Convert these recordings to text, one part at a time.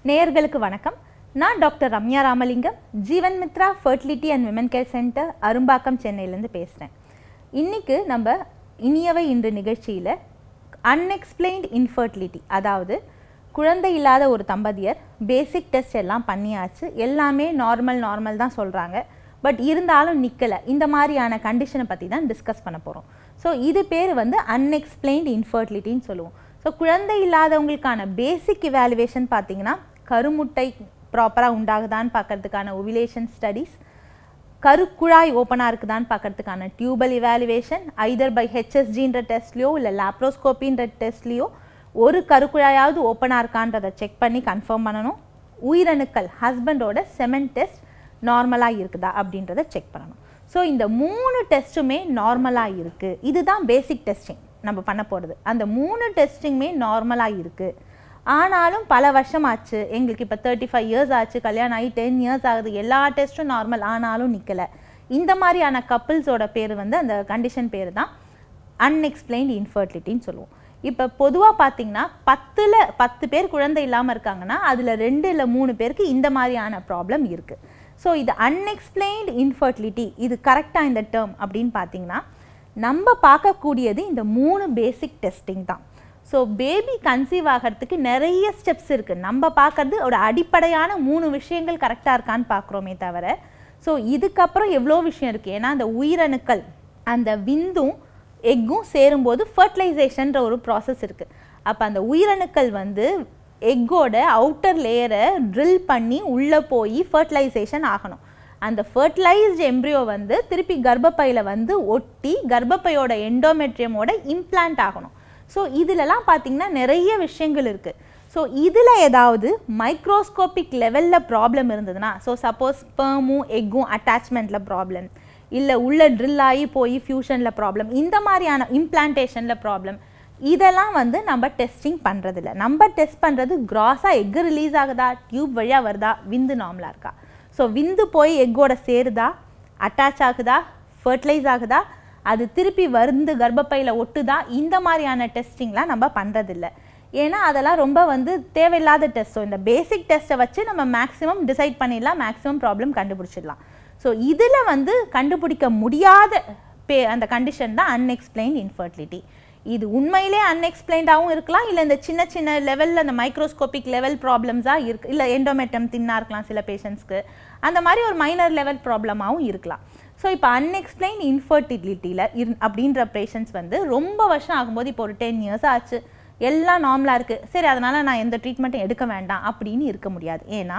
நேயர்களுக்கு வணக்கம் நான் doctor Ramya Ramalingam Jeevan Mithra fertility and women care centre Arumbakkam சென்னையிலேருந்து பேசுகிறேன் இன்றைக்கு நம்ம இனியவை இன்று நிகழ்ச்சியில் அன்எக்ஸ்பிளைன்ட் இன்ஃபர்டிலிட்டி அதாவது குழந்தை இல்லாத ஒரு தம்பதியர் பேசிக் டெஸ்ட் எல்லாம் பண்ணியாச்சு எல்லாமே நார்மல் நார்மல் தான் சொல்கிறாங்க பட் இருந்தாலும் நிற்கலை இந்த மாதிரியான கண்டிஷனை பற்றி தான் டிஸ்கஸ் பண்ண போகிறோம் ஸோ இது பேர் வந்து அன்எக்ஸ்பிளைன்ட் இன்ஃபர்டிலிட்டின்னு சொல்லுவோம் ஸோ குழந்தை இல்லாதவங்களுக்கான பேசிக் இவாலுவேஷன் பார்த்தீங்கன்னா கருமுட்டை ப்ராப்பராக உண்டாகுதான்னு பார்க்கறதுக்கான ஒவிலேஷன் ஸ்டடீஸ் கருக்குழாய் ஓப்பனாக இருக்குதான்னு பார்க்கறதுக்கான டியூபல் இவாலுவேஷன் ஐதர் பை ஹெச்எஸ்ஜின்ற டெஸ்ட்லையோ இல்லை லாப்ரோஸ்கோப்பின்ற டெஸ்ட்லையோ ஒரு கருக்குழாயாவது ஓப்பனாக இருக்கான்றதை செக் பண்ணி கன்ஃபார்ம் பண்ணணும் உயிரணுக்கள் ஹஸ்பண்டோட செமன் டெஸ்ட் நார்மலாக இருக்குதா அப்படின்றத செக் பண்ணணும் ஸோ இந்த மூணு டெஸ்ட்டுமே நார்மலாக இருக்குது இதுதான் பேசிக் டெஸ்டிங் நம்ம பண்ண போகிறது அந்த மூணு டெஸ்டிங்குமே நார்மலாக இருக்குது ஆனாலும் பல வருஷம் ஆச்சு எங்களுக்கு இப்போ தேர்ட்டி ஃபைவ் இயர்ஸ் ஆச்சு கல்யாணம் ஆகி டென் இயர்ஸ் ஆகுது எல்லா டெஸ்ட்டும் நார்மல் ஆனாலும் நிற்கலை இந்த மாதிரியான கப்பிள்ஸோட பேர் வந்து அந்த கண்டிஷன் பேர் தான் அன்எக்ஸ்பிளைன்ட் இன்ஃபர்டிலிட்டின்னு சொல்லுவோம் இப்போ பொதுவாக பார்த்தீங்கன்னா பத்தில் பத்து பேர் குழந்தை இல்லாமல் இருக்காங்கன்னா அதில் ரெண்டு இல்லை மூணு பேருக்கு இந்த மாதிரியான ப்ராப்ளம் இருக்குது ஸோ இது அன்எக்ஸ்பிளைன்ட் இன்ஃபர்டிலிட்டி இது கரெக்டாக இந்த டேர்ம் அப்படின்னு பார்த்தீங்கன்னா நம்ம பார்க்கக்கூடியது இந்த மூணு பேசிக் டெஸ்டிங் தான் ஸோ பேபி கன்சீவ் ஆகிறதுக்கு நிறைய ஸ்டெப்ஸ் இருக்குது நம்ம பார்க்கறது ஒரு அடிப்படையான மூணு விஷயங்கள் கரெக்டாக இருக்கான்னு பார்க்குறோமே தவிர ஸோ இதுக்கப்புறம் எவ்வளோ விஷயம் இருக்குது ஏன்னா அந்த உயிரணுக்கள் அந்த விந்தும் எக்கும் சேரும்போது ஃபர்டிலைசேஷன்ற ஒரு ப்ராசஸ் இருக்குது அப்போ அந்த உயிரணுக்கள் வந்து எக்கோட அவுட்டர் லேயரை ட்ரில் பண்ணி உள்ளே போய் ஃபர்டிலைசேஷன் ஆகணும் அந்த ஃபர்டிலைஸ்டு எம்ப்ரியோ வந்து திருப்பி கர்ப்பப்பையில் வந்து ஒட்டி கர்ப்பப்பையோட எண்டோமெட்ரியமோட இம்ப்ளான்ட் ஆகணும் ஸோ இதிலலாம் பார்த்தீங்கன்னா நிறைய விஷயங்கள் இருக்குது ஸோ இதில் ஏதாவது மைக்ரோஸ்கோபிக் லெவலில் ப்ராப்ளம் இருந்ததுன்னா ஸோ சப்போஸ் ஸ்பெர்மும் எக்கும் அட்டாச்மெண்ட்டில் ப்ராப்ளம் இல்லை உள்ள ட்ரில் ஆகி போய் ஃபியூஷனில் ப்ராப்ளம் இந்த மாதிரியான இம்ப்ளான்டேஷனில் ப்ராப்ளம் இதெல்லாம் வந்து நம்ம டெஸ்டிங் பண்ணுறதில்ல நம்ம டெஸ்ட் பண்ணுறது கிராஸாக எக்கு ரிலீஸ் ஆகுதா டியூப் வழியாக வருதா விந்து நார்மலாக இருக்கா ஸோ விந்து போய் எக்கோட சேருதா அட்டாச் ஆகுதா ஃபர்டிலைஸ் ஆகுதா அது திருப்பி வந்து கர்ப்பப்பையில் ஒட்டுதா இந்த மாதிரியான டெஸ்டிங்லாம் நம்ம பண்ணுறதில்ல ஏன்னா அதெல்லாம் ரொம்ப வந்து தேவையில்லாத டெஸ்ட் ஸோ இந்த பேசிக் டெஸ்ட்டை வச்சு நம்ம மேக்ஸிமம் டிசைட் பண்ணிடலாம் மேக்ஸிமம் ப்ராப்ளம் கண்டுபிடிச்சிடலாம் ஸோ இதில் வந்து கண்டுபிடிக்க முடியாத பே அந்த கண்டிஷன் தான் அன்எக்ஸ்பிளைன்ட் இன்ஃபர்டிலிட்டி இது உண்மையிலே அன்எக்ஸ்பிளைன்டாகவும் இருக்கலாம் இல்லை இந்த சின்ன சின்ன லெவலில் அந்த மைக்ரோஸ்கோபிக் லெவல் ப்ராப்ளம்ஸாக இருக்கு இல்லை எண்டோமெட்டம் தின்னாக இருக்கலாம் சில பேஷண்ட்ஸ்க்கு அந்த மாதிரி ஒரு மைனர் லெவல் ப்ராப்ளமாகவும் இருக்கலாம் ஸோ இப்போ அன்எக்ஸ்பிளைன் இன்ஃபர்டிலிட்டியில் இரு அப்படின்ற பேஷண்ட்ஸ் வந்து ரொம்ப வருஷம் ஆகும்போது இப்போ ஒரு டென் இயர்ஸ் ஆச்சு எல்லாம் நார்மலாக இருக்குது சரி அதனால் நான் எந்த ட்ரீட்மெண்ட்டும் எடுக்க வேண்டாம் அப்படின்னு இருக்க முடியாது ஏன்னா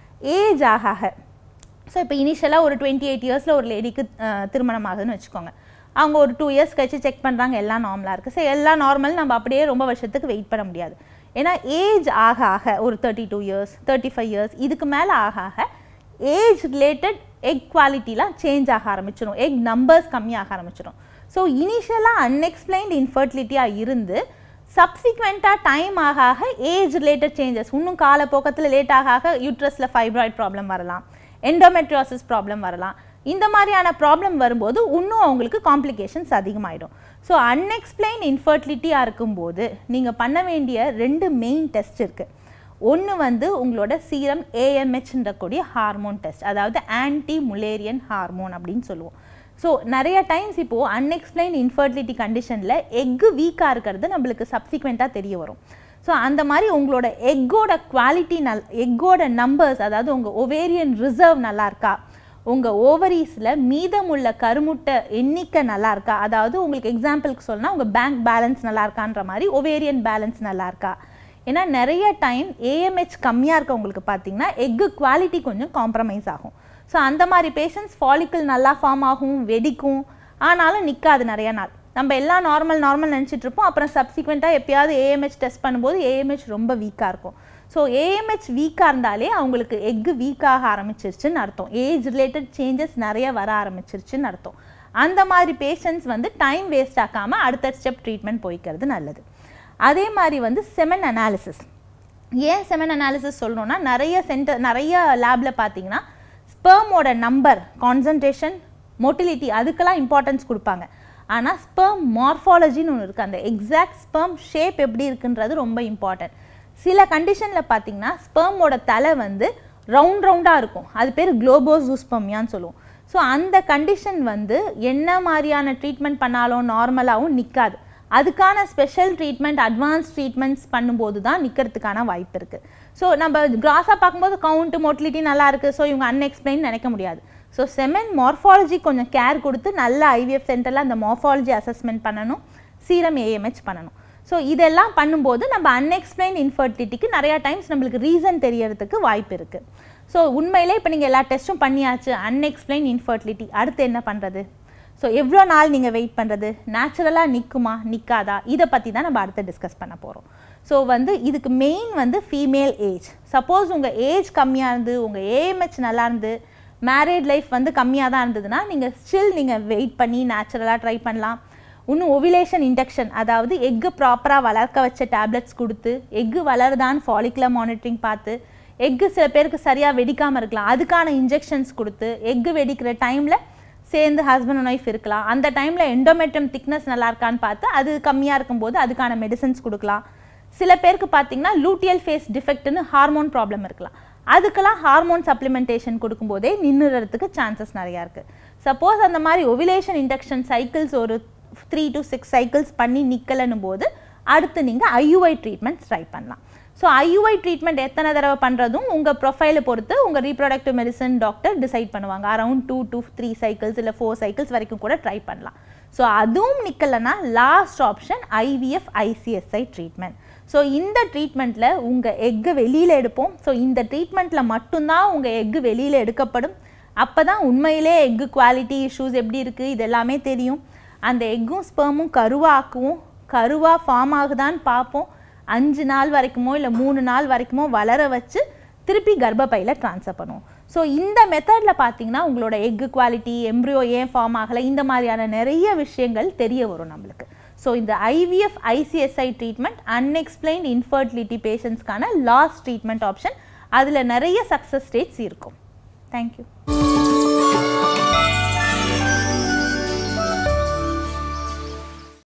ஏஜ் ஆக ஆக ஸோ இப்போ இனிஷியலாக ஒரு டுவெண்ட்டி எயிட் இயர்ஸில் ஒரு லேடிக்கு திருமணம் ஆகுதுன்னு வச்சுக்கோங்க அவங்க ஒரு டூ இயர்ஸ் கழிச்சு செக் பண்ணுறாங்க எல்லாம் நார்மலாக இருக்குது ஸோ எல்லாம் நார்மல் நம்ம அப்படியே ரொம்ப வருஷத்துக்கு வெயிட் பண்ண முடியாது ஏன்னா ஏஜ் ஆக ஆக ஒரு thirty two years thirty five years இதுக்கு மேலே ஆக ஆக ஏஜ் ரிலேட்டட் எக் குவாலிட்டிலாம் சேஞ்ச் ஆக ஆரம்பிச்சிடும் எக் நம்பர்ஸ் கம்மியாக ஆரம்பிச்சிடும் ஸோ இனிஷியலாக அன்எக்ஸ்பிளைன்ட் இன்ஃபர்டிலிட்டியாக இருந்து சப்சிக்வெண்ட்டாக டைம் ஆக ஆக ஏஜ் ரிலேட்டட் சேஞ்சஸ் இன்னும் காலப்போக்கத்தில் லேட் ஆக ஆக யூட்ரஸில் ஃபைப்ராய்ட் ப்ராப்ளம் வரலாம் எண்டோமெட்ரியாசிஸ் ப்ராப்ளம் வரலாம் இந்த மாதிரியான ப்ராப்ளம் வரும்போது இன்னும் அவங்களுக்கு காம்ப்ளிகேஷன்ஸ் அதிகமாகிடும் ஸோ அன்எக்ஸ்பிளைன் இன்ஃபர்டிலிட்டியாக இருக்கும்போது நீங்கள் பண்ண வேண்டிய ரெண்டு மெயின் டெஸ்ட் இருக்குது ஒன்று வந்து உங்களோட சீரம் ஏஎம்ஹெச்ன்றக்கூடிய ஹார்மோன் டெஸ்ட் அதாவது ஆன்டி முலேரியன் ஹார்மோன் அப்படின்னு சொல்லுவோம் ஸோ நிறைய டைம்ஸ் இப்போது அன்எக்ஸ்பிளைன் இன்ஃபர்டிலிட்டி கண்டிஷனில் எக்கு வீக்காக இருக்கிறது நம்மளுக்கு சப்சிக்வெண்ட்டாக தெரிய வரும் ஸோ அந்த மாதிரி உங்களோட எக்கோட குவாலிட்டி நல் எக்கோட நம்பர்ஸ் அதாவது உங்கள் ஒவேரியன் ரிசர்வ் நல்லா இருக்கா உங்கள் ஓவரீஸில் மீதமுள்ள கருமுட்டை எண்ணிக்கை நல்லா இருக்கா அதாவது உங்களுக்கு எக்ஸாம்பிளுக்கு சொல்லணும் உங்கள் பேங்க் பேலன்ஸ் நல்லா இருக்கான்ற மாதிரி ஒவேரியன் பேலன்ஸ் நல்லா இருக்கா ஏன்னா நிறைய டைம் ஏஎம்ஹெச் கம்மியாக இருக்கவங்களுக்கு பார்த்தீங்கன்னா எக்கு குவாலிட்டி கொஞ்சம் காம்ப்ரமைஸ் ஆகும் ஸோ அந்த மாதிரி பேஷண்ட்ஸ் ஃபாலிக்கிள் நல்லா ஃபார்ம் ஆகும் வெடிக்கும் ஆனாலும் நிற்காது நிறைய நாள் நம்ம எல்லாம் நார்மல் நார்மல் நினச்சிட்டு இருப்போம் அப்புறம் சப்சிக்வெண்ட்டாக எப்பயாவது ஏஎம்ஹெச் டெஸ்ட் பண்ணும்போது ஏஎம்ஹெச் ரொம்ப வீக்காக இருக்கும் ஸோ ஏஎம்ஹெச் வீக்காக இருந்தாலே அவங்களுக்கு எக்கு வீக்காக ஆரம்பிச்சிருச்சுன்னு அர்த்தம் ஏஜ் ரிலேட்டட் சேஞ்சஸ் நிறைய வர ஆரம்பிச்சிருச்சுன்னு அர்த்தம் அந்த மாதிரி பேஷண்ட்ஸ் வந்து டைம் வேஸ்ட் ஆக்காமல் அடுத்த ஸ்டெப் ட்ரீட்மெண்ட் போய்க்கிறது நல்லது அதே மாதிரி வந்து செமன் அனாலிசிஸ் ஏன் செமன் அனாலிசிஸ் சொல்லணும்னா நிறைய சென்டர் நிறைய லேபில் பார்த்தீங்கன்னா ஸ்பெர்மோட நம்பர் கான்சன்ட்ரேஷன் மொட்டிலிட்டி அதுக்கெல்லாம் இம்பார்ட்டன்ஸ் கொடுப்பாங்க ஆனால் ஸ்பெர்ம் மார்ஃபாலஜின்னு ஒன்று இருக்குது அந்த எக்ஸாக்ட் ஸ்பெர்ம் ஷேப் எப்படி இருக்குன்றது ரொம்ப இம்பார்ட்டன்ட் சில கண்டிஷனில் பார்த்தீங்கன்னா ஸ்பெர்மோட தலை வந்து ரவுண்ட் ரவுண்டாக இருக்கும் அது பேர் குளோபோசூஸ்பம்யான்னு சொல்லுவோம் ஸோ அந்த கண்டிஷன் வந்து என்ன மாதிரியான ட்ரீட்மெண்ட் பண்ணாலும் நார்மலாகவும் நிற்காது அதுக்கான ஸ்பெஷல் ட்ரீட்மெண்ட் அட்வான்ஸ் ட்ரீட்மெண்ட்ஸ் பண்ணும்போது தான் நிற்கிறதுக்கான வாய்ப்பு இருக்குது ஸோ நம்ம கிராஸாக பார்க்கும்போது கவுண்ட் மோட்டிலிட்டி நல்லா இருக்குது ஸோ இவங்க அன்எக்ஸ்பிளைன் நினைக்க முடியாது ஸோ செமன் மார்ஃபாலஜி கொஞ்சம் கேர் கொடுத்து நல்ல ஐவிஎஃப் சென்டரில் அந்த மார்ஃபாலஜி அசஸ்மெண்ட் பண்ணணும் சீரம் ஏஎம்ஹெச் பண்ணணும் ஸோ இதெல்லாம் பண்ணும்போது நம்ம அன்எக்ஸ்பிளைன் இன்ஃபர்டிலிட்டிக்கு நிறையா டைம்ஸ் நம்மளுக்கு ரீசன் தெரியறதுக்கு வாய்ப்பு இருக்குது ஸோ உண்மையிலே இப்போ நீங்கள் எல்லா டெஸ்ட்டும் பண்ணியாச்சு அன்எக்ஸ்பிளைன் இன்ஃபர்டிலிட்டி அடுத்து என்ன பண்ணுறது ஸோ எவ்வளோ நாள் நீங்கள் வெயிட் பண்ணுறது நேச்சுரலாக நிற்குமா நிற்காதா இதை பற்றி தான் நம்ம அடுத்து டிஸ்கஸ் பண்ண போகிறோம் ஸோ வந்து இதுக்கு மெயின் வந்து ஃபீமேல் ஏஜ் சப்போஸ் உங்கள் ஏஜ் கம்மியாக இருந்து உங்கள் ஏஎம்ஹெச் நல்லா இருந்து மேரேட் லைஃப் வந்து கம்மியாக தான் இருந்ததுன்னா நீங்கள் ஸ்டில் நீங்கள் வெயிட் பண்ணி நேச்சுரலாக ட்ரை பண்ணலாம் இன்னும் ஒவிலேஷன் இண்டக்ஷன் அதாவது எக்கு ப்ராப்பராக வளர்க்க வச்ச டேப்லெட்ஸ் கொடுத்து எக்கு வளருதான்னு ஃபாலிகுலர் மானிட்டரிங் பார்த்து எக்கு சில பேருக்கு சரியாக வெடிக்காமல் இருக்கலாம் அதுக்கான இன்ஜெக்ஷன்ஸ் கொடுத்து எக்கு வெடிக்கிற டைமில் சேர்ந்து ஹஸ்பண்ட் அண்ட் ஒய்ஃப் இருக்கலாம் அந்த டைமில் எண்டோமெட்ரம் திக்னஸ் நல்லா இருக்கான்னு பார்த்து அது கம்மியாக இருக்கும்போது அதுக்கான மெடிசன்ஸ் கொடுக்கலாம் சில பேருக்கு பார்த்தீங்கன்னா லூட்டியல் ஃபேஸ் டிஃபெக்ட்னு ஹார்மோன் ப்ராப்ளம் இருக்கலாம் அதுக்கெல்லாம் ஹார்மோன் சப்ளிமெண்டேஷன் கொடுக்கும்போதே நின்றுறதுக்கு சான்சஸ் நிறையா இருக்குது சப்போஸ் அந்த மாதிரி ஒவிலேஷன் இண்டக்ஷன் சைக்கிள்ஸ் ஒரு த்ரீ டு சிக்ஸ் சைக்கிள்ஸ் பண்ணி நிற்கலன்னும் போது அடுத்து நீங்கள் ஐயுஐ ட்ரீட்மெண்ட் ட்ரை பண்ணலாம் ஸோ ஐயுஐ ட்ரீட்மெண்ட் எத்தனை தடவை பண்ணுறதும் உங்கள் ப்ரொஃபைலை பொறுத்து உங்கள் ரீப்ரொடக்டிவ் மெடிசன் டாக்டர் டிசைட் பண்ணுவாங்க around two two three cycles இல்லை ஃபோர் சைக்கிள்ஸ் வரைக்கும் கூட ட்ரை பண்ணலாம் ஸோ அதுவும் நிற்கலைன்னா last option IVF ICSI treatment so இந்த ட்ரீட்மெண்ட்டில் உங்கள் எக்கு வெளியில் எடுப்போம் ஸோ இந்த ட்ரீட்மெண்ட்டில் மட்டும்தான் உங்கள் எக்கு வெளியில் எடுக்கப்படும் அப்போ தான் உண்மையிலே எக்கு குவாலிட்டி இஷ்யூஸ் எப்படி இருக்குது இது எல்லாமே தெரியும் அந்த எக்கும் ஸ்பெர்மும் கருவாக்குவோம் கருவாக ஃபார்ம் ஆகுதான்னு பார்ப்போம் அஞ்சு நாள் வரைக்குமோ இல்லை மூணு நாள் வரைக்குமோ வளர வச்சு திருப்பி கர்ப்பப்பையில் ட்ரான்ஸ்ஃபர் பண்ணுவோம் ஸோ இந்த மெத்தடில் பார்த்தீங்கன்னா உங்களோட எக்கு குவாலிட்டி எம்ப்ரியோ ஏன் ஃபார்ம் ஆகலை இந்த மாதிரியான நிறைய விஷயங்கள் தெரிய வரும் நம்மளுக்கு ஸோ இந்த IVF ICSI treatment unexplained infertility பேஷண்ட்ஸ்க்கான லாஸ்ட் ட்ரீட்மெண்ட் ஆப்ஷன் அதில் நிறைய சக்ஸஸ் ரேட்ஸ் இருக்கும் தேங்க்யூ